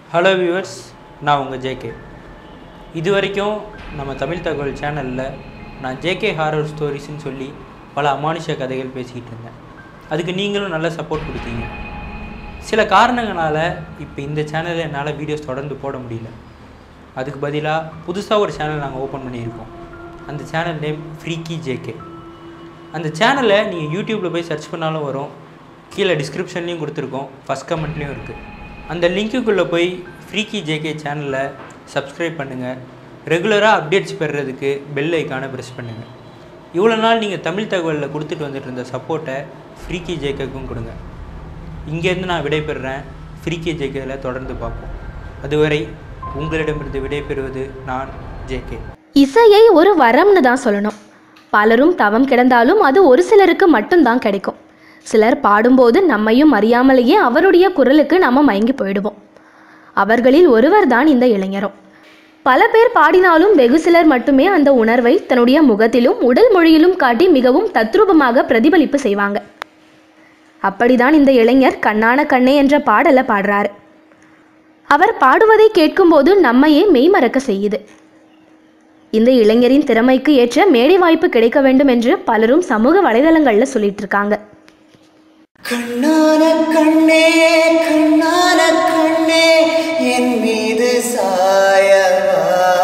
hello viewers நான் உங்கள் JK இது வரைக்கும் நம்ம தமிழ் தகவல் சேனலில் நான் ஜேகே ஹாரர் ஸ்டோரிஸ்னு சொல்லி பல அமானுஷ கதைகள் பேசிக்கிட்டு இருந்தேன் அதுக்கு நீங்களும் நல்ல சப்போர்ட் கொடுத்தீங்க சில காரணங்களால் இப்போ இந்த சேனலில் என்னால் வீடியோஸ் தொடர்ந்து போட முடியல அதுக்கு பதிலாக புதுசாக ஒரு சேனல் நாங்கள் ஓப்பன் பண்ணியிருக்கோம் அந்த சேனல் நேம் ஃப்ரீக்கி ஜேகே அந்த சேனலை நீங்கள் யூடியூப்பில் போய் சர்ச் பண்ணாலும் வரும் கீழே டிஸ்கிரிப்ஷன்லேயும் கொடுத்துருக்கோம் ஃபஸ்ட் கமெண்ட்லேயும் இருக்குது அந்த லிங்க்குள்ளே போய் ஃப்ரீக்கி ஜேகே சேனலை சப்ஸ்கிரைப் பண்ணுங்கள் ரெகுலராக அப்டேட்ஸ் பெறுறதுக்கு பெல் ஐக்கானை ப்ரெஸ் பண்ணுங்கள் இவ்வளோ நாள் நீங்கள் தமிழ் தகவலில் கொடுத்துட்டு வந்துட்டு இருந்த சப்போர்ட்டை ஃப்ரீக்கி ஜேகேக்கும் கொடுங்க இங்கேருந்து நான் விடைபெறுறேன் ஃப்ரீக்கி ஜேகேல தொடர்ந்து பார்ப்போம் அதுவரை உங்களிடமிருந்து விடைபெறுவது நான் ஜேகே இசையை ஒரு வரம்னு தான் சொல்லணும் பலரும் தவம் கிடந்தாலும் அது ஒரு சிலருக்கு மட்டும்தான் கிடைக்கும் சிலர் பாடும்போது நம்மையும் அறியாமலேயே அவருடைய குரலுக்கு நம்ம மயங்கி போயிடுவோம் அவர்களில் ஒருவர் தான் இந்த இளைஞரும் பல பேர் பாடினாலும் வெகு சிலர் மட்டுமே அந்த உணர்வை தன்னுடைய முகத்திலும் உடல் மொழியிலும் காட்டி மிகவும் தத்ரூபமாக பிரதிபலிப்பு செய்வாங்க அப்படிதான் இந்த இளைஞர் கண்ணான கண்ணே என்ற பாடலை பாடுறாரு அவர் பாடுவதை கேட்கும்போது நம்மையே மெய்மறக்க செய்யுது இந்த இளைஞரின் திறமைக்கு ஏற்ற மேடை வாய்ப்பு கிடைக்க வேண்டும் என்று பலரும் சமூக வலைதளங்கள்ல சொல்லிட்டு இருக்காங்க கண்ணான கண்ணே கண்ணான கண்ணே என் மீது சாயவா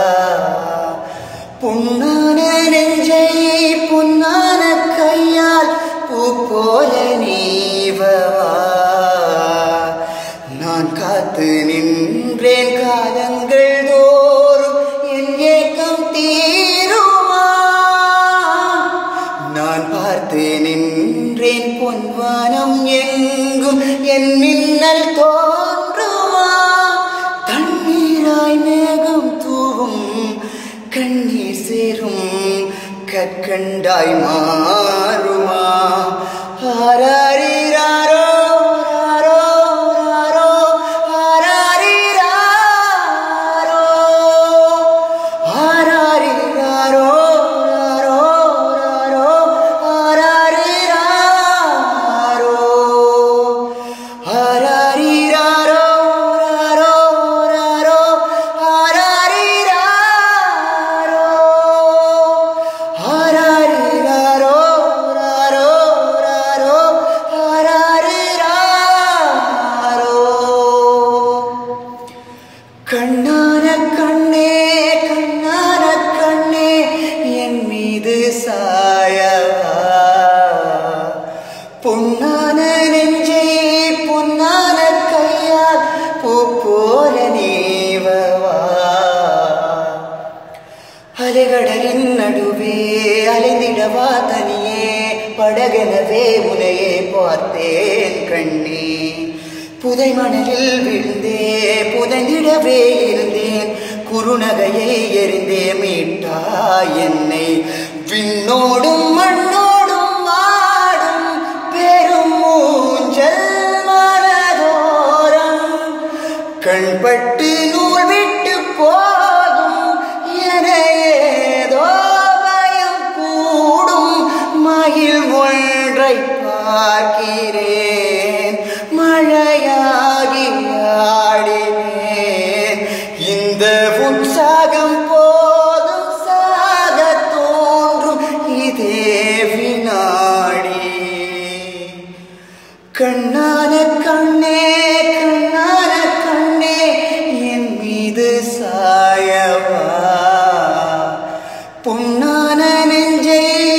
பொன்னான நெஞ்சை பொன்னான கையால் பூ போல நீவவா நான் காத்து நின்றேன் காலங்கள் தோறும் என் ஏக்கம் தீருமா நான் பார்த்து நின்றேன் பொன்வானம் எங்கும் என் மின்னல் தோன்றுமா தண்ணீராய் மேகம் தூவும் கண்ணீர் சேரும் கற்கண்டாய் மாறுமா ஆராரிராரோ ராரோ ராரோ ஆராரிராரோ ஆராரிராரோ ராரோ ராரோ ஆராரிராரோ ஆராரிராரோ ராரோ ராரோ ஆராரிராரோ ஆராரிராரோ ராரோ ராரோ ஆராரிராரோ கண்ணான கண்ணே கண்ணான கண்ணே என் மீது சாயவா பொன்னான நெஞ்சை பொன்னான கையால் பூ போல நீவவா அலைகடலின் நடுவே அலைந்திடவா தனியே படகெனவே உனையே பார்த்தேன் கண்ணே புதை மணலில் விழுந்தே புதைந்திடவே இருந்தேன் குறுநகையை எறிந்தே மீட்டா என்னை விண்ணோடும் மண்ணோடும் வாடும் பெரும் மூஞ்சல் மனதோரம் கண்பட்டு நூல் விட்டு போகும் என ஏதோ பயம் கூடும் மயில் ஒன்றை பார்க்கிறேன் மழையாகி ஆடினேன் இந்த உற்சாகம் போதும் சாக தோன்றும் இதே வினாடி கண்ணான கண்ணே கண்ணான கண்ணே என் மீது சாயவா பொன்னான நெஞ்சை